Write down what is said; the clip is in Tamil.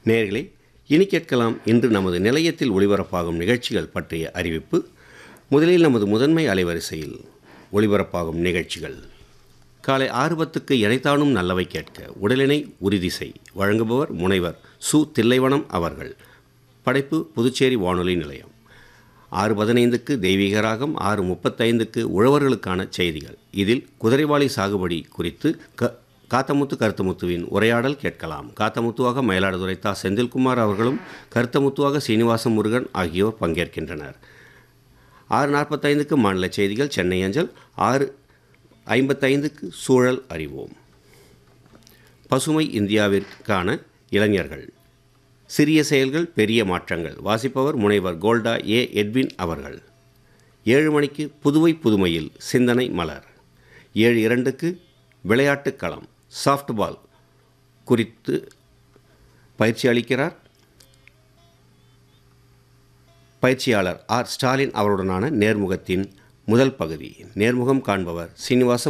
நேர்களே இனி கேட்கலாம் இன்று நமது நிலையத்தில் ஒளிபரப்பாகும் நிகழ்ச்சிகள் பற்றிய அறிவிப்பு முதலில் நமது முதன்மை அலைவரிசையில் ஒளிபரப்பாகும் நிகழ்ச்சிகள் காலை ஆறு பத்துக்கு இணைத்தானும் நல்லவை கேட்க உடலினை உறுதி செய் வழங்குபவர் முனைவர் சு தில்லைவனம் அவர்கள் படைப்பு புதுச்சேரி வானொலி நிலையம் ஆறு பதினைந்துக்கு தெய்வீக ராகம் ஆறு முப்பத்தைந்துக்கு உழவர்களுக்கான செய்திகள் இதில் குதிரைவாளி சாகுபடி குறித்து க காத்தமுத்து கருத்தமுத்துவின் உரையாடல் கேட்கலாம் காத்தமுத்துவாக மயிலாடுதுறை தா செந்தில்குமார் அவர்களும் கருத்தமுத்துவாக சீனிவாச முருகன் ஆகியோர் பங்கேற்கின்றனர் ஆறு நாற்பத்தைந்துக்கு மாநில செய்திகள் சென்னை அஞ்சல் ஆறு ஐம்பத்தைந்துக்கு சூழல் அறிவோம் பசுமை இந்தியாவிற்கான இளைஞர்கள் சிறிய செயல்கள் பெரிய மாற்றங்கள் வாசிப்பவர் முனைவர் கோல்டா ஏ எட்வின் அவர்கள் ஏழு மணிக்கு புதுவை புதுமையில் சிந்தனை மலர் ஏழு இரண்டுக்கு விளையாட்டுக் களம் சாஃப்ட்பால் குறித்து பயிற்சி அளிக்கிறார் பயிற்சியாளர் ஆர் ஸ்டாலின் அவருடனான நேர்முகத்தின் முதல் பகுதி நேர்முகம் காண்பவர் சீனிவாச